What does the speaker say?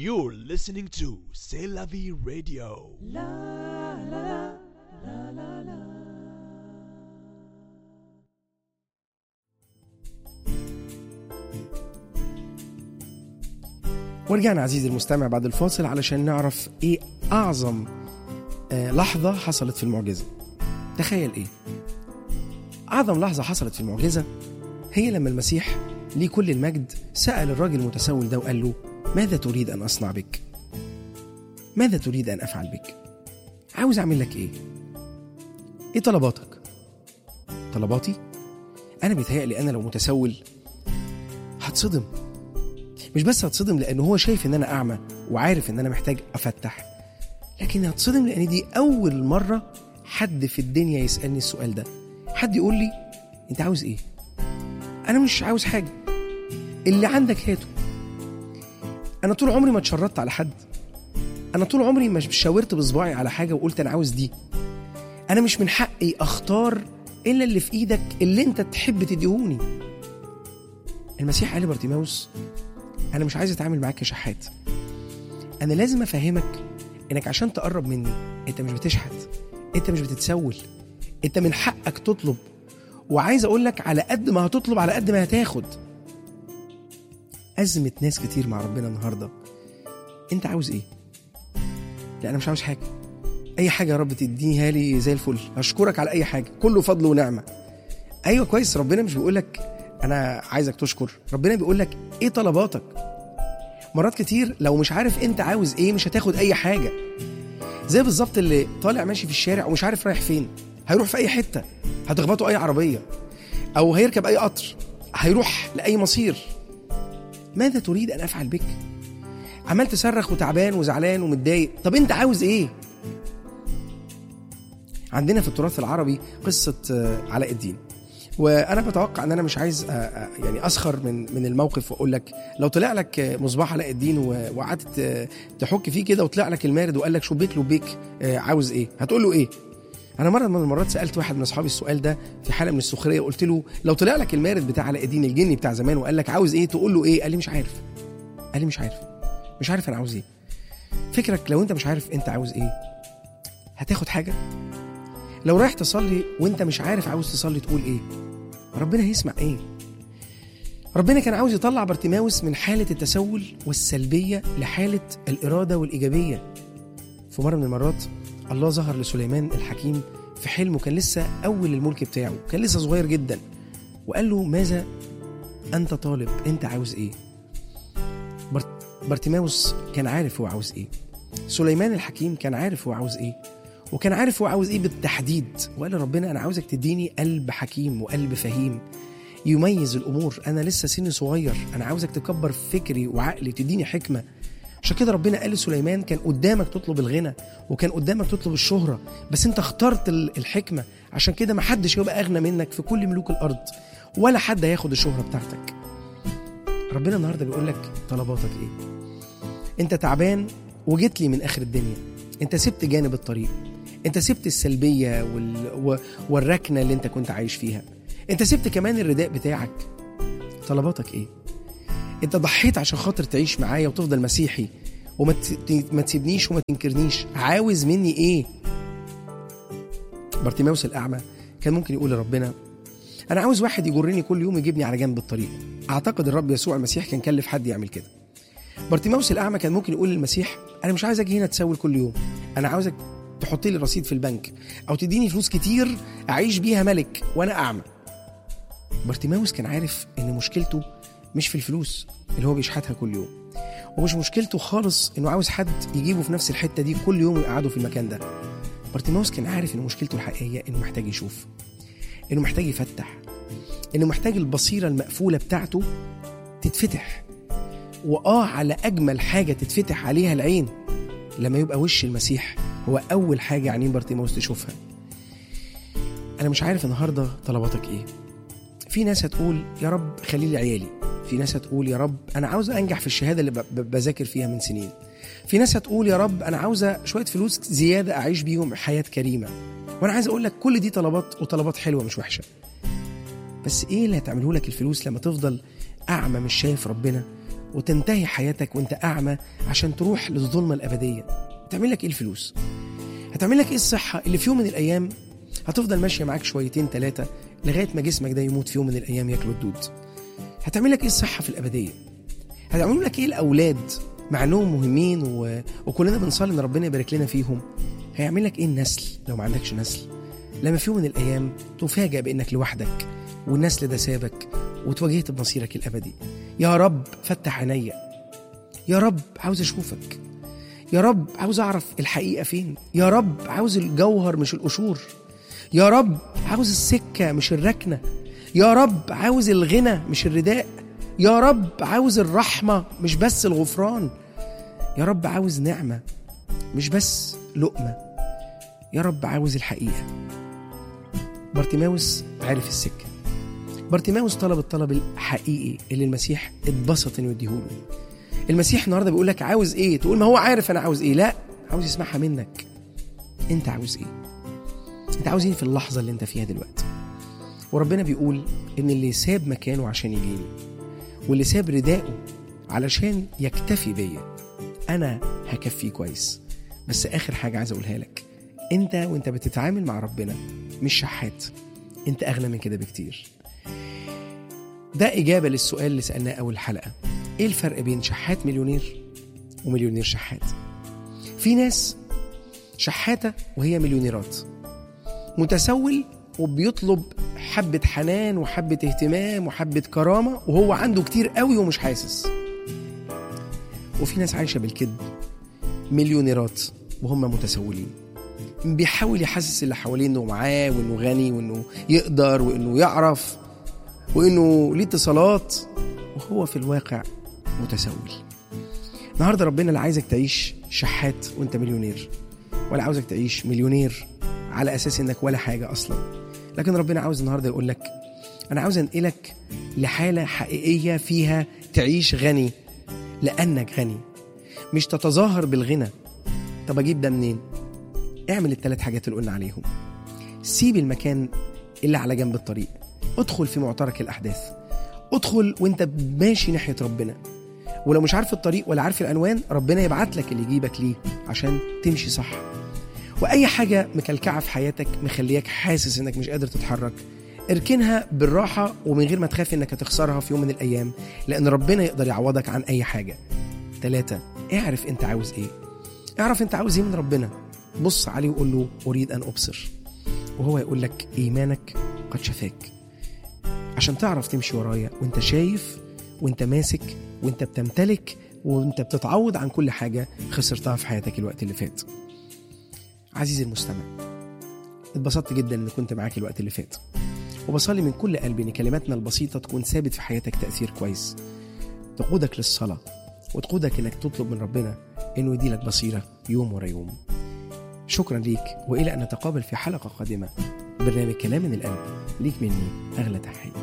You're listening to C'est la vie radio. ورجعنا عزيزي المستمع بعد الفاصل علشان نعرف ايه اعظم آه، لحظه حصلت في المعجزه تخيل ايه اعظم لحظه حصلت في المعجزه هي لما المسيح ليه كل المجد سال الراجل المتسول ده وقال له ماذا تريد ان اصنع بك ماذا تريد ان افعل بك عاوز اعمل لك ايه ايه طلباتك طلباتي انا بيتهيألي انا لو متسول هتصدم مش بس هتصدم لان هو شايف ان انا اعمى وعارف ان انا محتاج افتح لكن هتصدم لان دي اول مره حد في الدنيا يسالني السؤال ده حد يقول لي انت عاوز ايه انا مش عاوز حاجه اللي عندك هاته انا طول عمري ما اتشردت على حد انا طول عمري مش شاورت بصباعي على حاجه وقلت انا عاوز دي انا مش من حقي اختار الا اللي في ايدك اللي انت تحب تديهوني المسيح قال لبرتيماوس انا مش عايز اتعامل معاك كشحات انا لازم افهمك انك عشان تقرب مني انت مش بتشحت انت مش بتتسول انت من حقك تطلب وعايز اقول لك على قد ما هتطلب على قد ما هتاخد ازمه ناس كتير مع ربنا النهارده انت عاوز ايه لا انا مش عاوز حاجه اي حاجه يا رب تدينيها لي زي الفل اشكرك على اي حاجه كله فضل ونعمه ايوه كويس ربنا مش بيقول لك انا عايزك تشكر ربنا بيقول لك ايه طلباتك مرات كتير لو مش عارف انت عاوز ايه مش هتاخد اي حاجه زي بالظبط اللي طالع ماشي في الشارع ومش عارف رايح فين هيروح في اي حته هتخبطه اي عربيه او هيركب اي قطر هيروح لاي مصير ماذا تريد ان افعل بك عمال تصرخ وتعبان وزعلان ومتضايق طب انت عاوز ايه عندنا في التراث العربي قصه آه، علاء الدين وانا بتوقع ان انا مش عايز آه، آه، يعني اسخر من من الموقف واقول لك لو طلع لك آه، مصباح علاء الدين و- وقعدت آه، تحك فيه كده وطلع لك المارد وقال لك شبيك لبيك آه، عاوز ايه هتقول له ايه انا مره من المرات سالت واحد من اصحابي السؤال ده في حاله من السخريه وقلت له لو طلع لك المارد بتاع علاء الدين الجني بتاع زمان وقال لك عاوز ايه تقول له ايه قال لي مش عارف قال لي مش عارف مش عارف انا عاوز ايه فكرك لو انت مش عارف انت عاوز ايه هتاخد حاجه لو رايح تصلي وانت مش عارف عاوز تصلي تقول ايه ربنا هيسمع ايه ربنا كان عاوز يطلع بارتيماوس من حالة التسول والسلبية لحالة الإرادة والإيجابية في مرة من المرات الله ظهر لسليمان الحكيم في حلمه كان لسه أول الملك بتاعه كان لسه صغير جدا وقال له ماذا أنت طالب أنت عاوز إيه بارت- بارتيماوس كان عارف هو عاوز إيه سليمان الحكيم كان عارف هو عاوز إيه وكان عارف هو عاوز إيه بالتحديد وقال لربنا أنا عاوزك تديني قلب حكيم وقلب فهيم يميز الامور انا لسه سني صغير انا عاوزك تكبر فكري وعقلي تديني حكمه عشان كده ربنا قال لسليمان كان قدامك تطلب الغنى وكان قدامك تطلب الشهرة بس انت اخترت ال- الحكمة عشان كده محدش هيبقى أغنى منك في كل ملوك الأرض ولا حد هياخد الشهرة بتاعتك ربنا النهاردة بيقول لك طلباتك ايه انت تعبان وجيت لي من آخر الدنيا انت سبت جانب الطريق انت سبت السلبية وال... و... والركنة اللي انت كنت عايش فيها انت سبت كمان الرداء بتاعك طلباتك ايه انت ضحيت عشان خاطر تعيش معايا وتفضل مسيحي وما ت- ما تسيبنيش وما تنكرنيش عاوز مني ايه بارتيماوس الاعمى كان ممكن يقول لربنا انا عاوز واحد يجرني كل يوم يجيبني على جنب الطريق اعتقد الرب يسوع المسيح كان كلف حد يعمل كده بارتيماوس الاعمى كان ممكن يقول للمسيح انا مش عايز اجي هنا تسول كل يوم انا عاوزك تحط لي رصيد في البنك او تديني فلوس كتير اعيش بيها ملك وانا اعمى بارتيماوس كان عارف ان مشكلته مش في الفلوس اللي هو بيشحتها كل يوم ومش مشكلته خالص انه عاوز حد يجيبه في نفس الحته دي كل يوم ويقعده في المكان ده بارتيماوس كان عارف ان مشكلته الحقيقيه انه محتاج يشوف انه محتاج يفتح انه محتاج البصيره المقفوله بتاعته تتفتح واه على اجمل حاجه تتفتح عليها العين لما يبقى وش المسيح هو اول حاجه عينين بارتيماوس تشوفها انا مش عارف النهارده طلباتك ايه في ناس هتقول يا رب خلي لي عيالي في ناس هتقول يا رب انا عاوزه انجح في الشهاده اللي ب- ب- بذاكر فيها من سنين في ناس هتقول يا رب انا عاوزه شويه فلوس زياده اعيش بيهم حياه كريمه وانا عايز اقول لك كل دي طلبات وطلبات حلوه مش وحشه بس ايه اللي هتعمله لك الفلوس لما تفضل اعمى مش شايف ربنا وتنتهي حياتك وانت اعمى عشان تروح للظلمه الابديه هتعمل لك ايه الفلوس هتعمل لك ايه الصحه اللي في يوم من الايام هتفضل ماشيه معاك شويتين ثلاثه لغايه ما جسمك ده يموت في يوم من الايام ياكله الدود هتعمل لك ايه الصحه في الابديه هتعملوا لك ايه الاولاد مع انهم مهمين و... وكلنا بنصلي ان ربنا يبارك لنا فيهم هيعمل لك ايه النسل لو ما عندكش نسل لما في يوم من الايام تفاجأ بانك لوحدك والنسل ده سابك وتواجهت بمصيرك الابدي يا رب فتح عينيا يا رب عاوز اشوفك يا رب عاوز اعرف الحقيقه فين يا رب عاوز الجوهر مش القشور يا رب عاوز السكه مش الركنه يا رب عاوز الغنى مش الرداء يا رب عاوز الرحمه مش بس الغفران يا رب عاوز نعمه مش بس لقمه يا رب عاوز الحقيقه بارتيماوس عارف السكه بارتيماوس طلب الطلب الحقيقي اللي المسيح اتبسط انه يديهوله المسيح النهارده بيقول لك عاوز ايه تقول ما هو عارف انا عاوز ايه لا عاوز يسمعها منك انت عاوز ايه انت عاوز ايه في اللحظه اللي انت فيها دلوقتي وربنا بيقول ان اللي ساب مكانه عشان يجيني واللي ساب رداءه علشان يكتفي بيا انا هكفيه كويس بس اخر حاجه عايز اقولها لك انت وانت بتتعامل مع ربنا مش شحات انت اغنى من كده بكتير ده اجابه للسؤال اللي سالناه اول حلقه ايه الفرق بين شحات مليونير ومليونير شحات في ناس شحاته وهي مليونيرات متسول وبيطلب حبة حنان وحبة اهتمام وحبة كرامة وهو عنده كتير قوي ومش حاسس وفي ناس عايشة بالكذب مليونيرات وهم متسولين بيحاول يحسس اللي حواليه انه معاه وانه غني وانه يقدر وانه يعرف وانه ليه اتصالات وهو في الواقع متسول النهارده ربنا لا عايزك تعيش شحات وانت مليونير ولا عاوزك تعيش مليونير على اساس انك ولا حاجه اصلا لكن ربنا عاوز النهارده يقول لك انا عاوز انقلك لحاله حقيقيه فيها تعيش غني لانك غني مش تتظاهر بالغنى طب اجيب ده منين اعمل الثلاث حاجات اللي قلنا عليهم سيب المكان اللي على جنب الطريق ادخل في معترك الاحداث ادخل وانت ماشي ناحيه ربنا ولو مش عارف الطريق ولا عارف العنوان ربنا يبعت لك اللي يجيبك ليه عشان تمشي صح واي حاجه مكلكعه في حياتك مخلياك حاسس انك مش قادر تتحرك اركنها بالراحه ومن غير ما تخاف انك هتخسرها في يوم من الايام لان ربنا يقدر يعوضك عن اي حاجه ثلاثة اعرف انت عاوز ايه اعرف انت عاوز ايه من ربنا بص عليه وقول له اريد ان ابصر وهو يقول لك ايمانك قد شفاك عشان تعرف تمشي ورايا وانت شايف وانت ماسك وانت بتمتلك وانت بتتعوض عن كل حاجه خسرتها في حياتك الوقت اللي فات عزيزي المستمع اتبسطت جدا ان كنت معاك الوقت اللي فات وبصلي من كل قلبي ان كلماتنا البسيطه تكون ثابت في حياتك تاثير كويس تقودك للصلاه وتقودك انك تطلب من ربنا انه يديلك بصيره يوم ورا يوم شكرا ليك والى ان نتقابل في حلقه قادمه برنامج كلام من القلب ليك مني اغلى تحيه